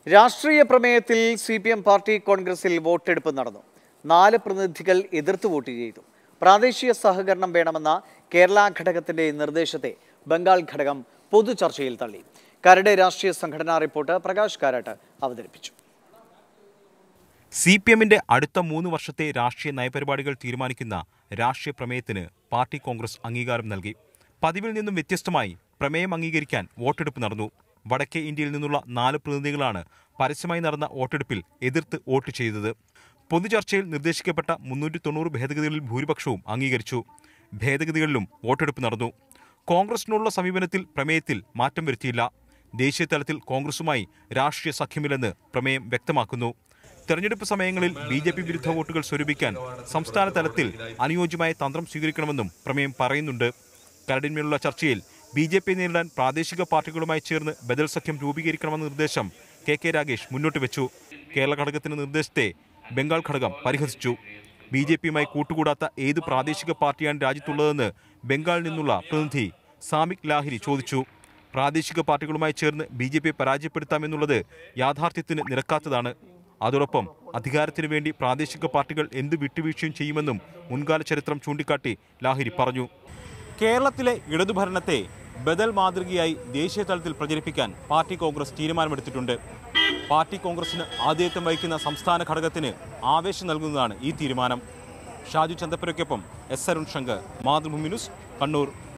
രാഷ്ട്രീയ പ്രമേയത്തിൽ C P M party കോൺഗ്രസിൽ വോട്ടെടുപ്പ് നടന്നു നാല് പ്രതിനിധികൾ എതിർത്ത് വോട്ട് ചെയ്തു പ്രാദേശിക സഹകരണം വേണമെന്ന കേരള ഘടകത്തിന്റെ നിർദ്ദേശത്തെ ബംഗാൾ ഘടകം പൊതു ചർച്ചയിൽ തള്ളി കരട് രാഷ്ട്രീയ സംഘടനാ റിപ്പോർട്ട് പ്രകാശ് കാരാട്ട് അവതരിപ്പിച്ചു സി പി എമ്മിന്റെ അടുത്ത മൂന്ന് വർഷത്തെ രാഷ്ട്രീയ നയപരിപാടികൾ തീരുമാനിക്കുന്ന രാഷ്ട്രീയ പ്രമേയത്തിന് പാർട്ടി കോൺഗ്രസ് അംഗീകാരം നൽകി പതിവിൽ നിന്നും വ്യത്യസ്തമായി പ്രമേയം അംഗീകരിക്കാൻ വോട്ടെടുപ്പ് നടന്നു വടക്കേ ഇന്ത്യയിൽ നിന്നുള്ള നാല് പ്രതിനിധികളാണ് പരസ്യമായി നടന്ന വോട്ടെടുപ്പിൽ എതിർത്ത് വോട്ട് ചെയ്തത് പൊതുചർച്ചയിൽ നിർദ്ദേശിക്കപ്പെട്ട മുന്നൂറ്റി തൊണ്ണൂറ് ഭേദഗതികളിൽ ഭൂരിപക്ഷവും അംഗീകരിച്ചു ഭേദഗതികളിലും വോട്ടെടുപ്പ് നടന്നു കോൺഗ്രസിനുള്ള സമീപനത്തിൽ പ്രമേയത്തിൽ മാറ്റം വരുത്തിയില്ല ദേശീയ തലത്തിൽ കോൺഗ്രസുമായി രാഷ്ട്രീയ സഖ്യമില്ലെന്ന് പ്രമേയം വ്യക്തമാക്കുന്നു തെരഞ്ഞെടുപ്പ് സമയങ്ങളിൽ ബി ജെ പി വിരുദ്ധ വോട്ടുകൾ സ്വരൂപിക്കാൻ സംസ്ഥാന തലത്തിൽ അനുയോജ്യമായ തന്ത്രം സ്വീകരിക്കണമെന്നും പ്രമേയം പറയുന്നുണ്ട് കരടിന്മേലുള്ള ചർച്ചയിൽ ബി ജെ പി നേരിടാൻ പ്രാദേശിക പാർട്ടികളുമായി ചേർന്ന് ബദൽ സഖ്യം രൂപീകരിക്കണമെന്ന നിർദ്ദേശം കെ കെ രാഗേഷ് മുന്നോട്ട് വെച്ചു കേരള ഘടകത്തിന്റെ നിർദ്ദേശത്തെ ബംഗാൾ ഘടകം പരിഹസിച്ചു ബി ജെ പിയുമായി കൂട്ടുകൂടാത്ത ഏത് പ്രാദേശിക പാർട്ടിയാണ് രാജ്യത്തുള്ളതെന്ന് ബംഗാളിൽ നിന്നുള്ള പ്രതിനിധി സാമിക് ലാഹിരി ചോദിച്ചു പ്രാദേശിക പാർട്ടികളുമായി ചേർന്ന് ബി ജെ പിയെ പരാജയപ്പെടുത്താമെന്നുള്ളത് യാഥാർത്ഥ്യത്തിന് നിരക്കാത്തതാണ് അതോടൊപ്പം അധികാരത്തിനു വേണ്ടി പ്രാദേശിക പാർട്ടികൾ എന്ത് വിട്ടുവീഴ്ചയും ചെയ്യുമെന്നും മുൻകാല ചരിത്രം ചൂണ്ടിക്കാട്ടി ലാഹിരി പറഞ്ഞു കേരളത്തിലെ ഇടതുഭരണത്തെ ബദൽ മാതൃകയായി ദേശീയ തലത്തിൽ പ്രചരിപ്പിക്കാൻ പാർട്ടി കോൺഗ്രസ് തീരുമാനമെടുത്തിട്ടുണ്ട് പാർട്ടി കോൺഗ്രസിന് ആതിഥ്യം വഹിക്കുന്ന സംസ്ഥാന ഘടകത്തിന് ആവേശം നൽകുന്നതാണ് ഈ തീരുമാനം ഷാജു ചന്തപ്പുരയ്ക്കൊപ്പം എസ് അരുൺ ശങ്കർ മാതൃഭൂമി ന്യൂസ് കണ്ണൂർ